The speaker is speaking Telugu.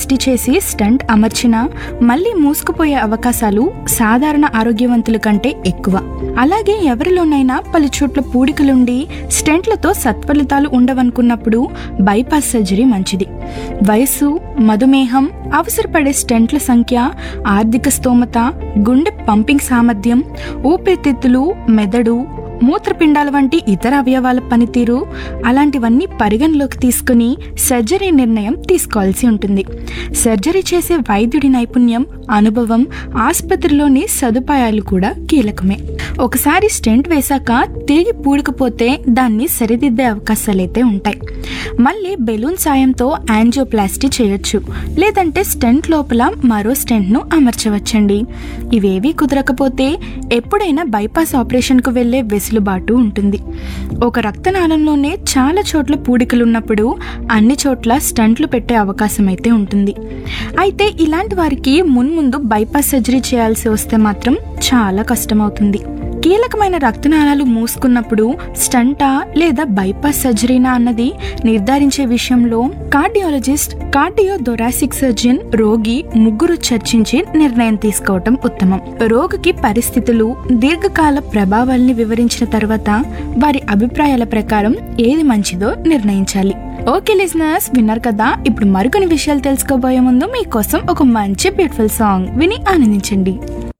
యాంజియోప్లాస్టీ చేసి స్టంట్ అమర్చినా మళ్ళీ మూసుకుపోయే అవకాశాలు సాధారణ ఆరోగ్యవంతుల కంటే ఎక్కువ అలాగే ఎవరిలోనైనా పలు చోట్ల పూడికలుండి స్టెంట్లతో సత్ఫలితాలు ఉండవనుకున్నప్పుడు బైపాస్ సర్జరీ మంచిది వయసు మధుమేహం అవసరపడే స్టెంట్ల సంఖ్య ఆర్థిక స్తోమత గుండె పంపింగ్ సామర్థ్యం ఊపిరితిత్తులు మెదడు మూత్రపిండాల వంటి ఇతర అవయవాల పనితీరు అలాంటివన్నీ పరిగణలోకి తీసుకుని సర్జరీ నిర్ణయం తీసుకోవాల్సి ఉంటుంది సర్జరీ చేసే వైద్యుడి నైపుణ్యం అనుభవం ఆసుపత్రిలోని సదుపాయాలు కూడా కీలకమే ఒకసారి స్టెంట్ వేశాక తిరిగి పూడకపోతే దాన్ని సరిదిద్దే అవకాశాలైతే ఉంటాయి మళ్ళీ బెలూన్ సాయంతో యాంజియోప్లాస్టీ చేయొచ్చు లేదంటే స్టెంట్ లోపల మరో స్టెంట్ను అమర్చవచ్చండి ఇవేవీ కుదరకపోతే ఎప్పుడైనా బైపాస్ ఆపరేషన్కు వెళ్లే వెసులుబాటు ఉంటుంది ఒక రక్తనాళంలోనే చాలా చోట్ల పూడికలు ఉన్నప్పుడు అన్ని చోట్ల స్టంట్లు పెట్టే అవకాశం అయితే ఉంటుంది అయితే ఇలాంటి వారికి మున్ముందు బైపాస్ సర్జరీ చేయాల్సి వస్తే మాత్రం చాలా కష్టమవుతుంది కీలకమైన రక్తనాళాలు మూసుకున్నప్పుడు స్టంటా లేదా బైపాస్ సర్జరీనా అన్నది నిర్ధారించే విషయంలో కార్డియాలజిస్ట్ కార్డియో థొరాసిక్ సర్జన్ రోగి ముగ్గురు చర్చించి నిర్ణయం తీసుకోవటం ఉత్తమం రోగికి పరిస్థితులు దీర్ఘకాల ప్రభావాల్ని వివరించిన తర్వాత వారి అభిప్రాయాల ప్రకారం ఏది మంచిదో నిర్ణయించాలి ఓకే లిజనర్స్ విన్నారు కదా ఇప్పుడు మరికొన్ని విషయాలు తెలుసుకోబోయే ముందు మీకోసం ఒక మంచి బ్యూటిఫుల్ సాంగ్ విని ఆనందించండి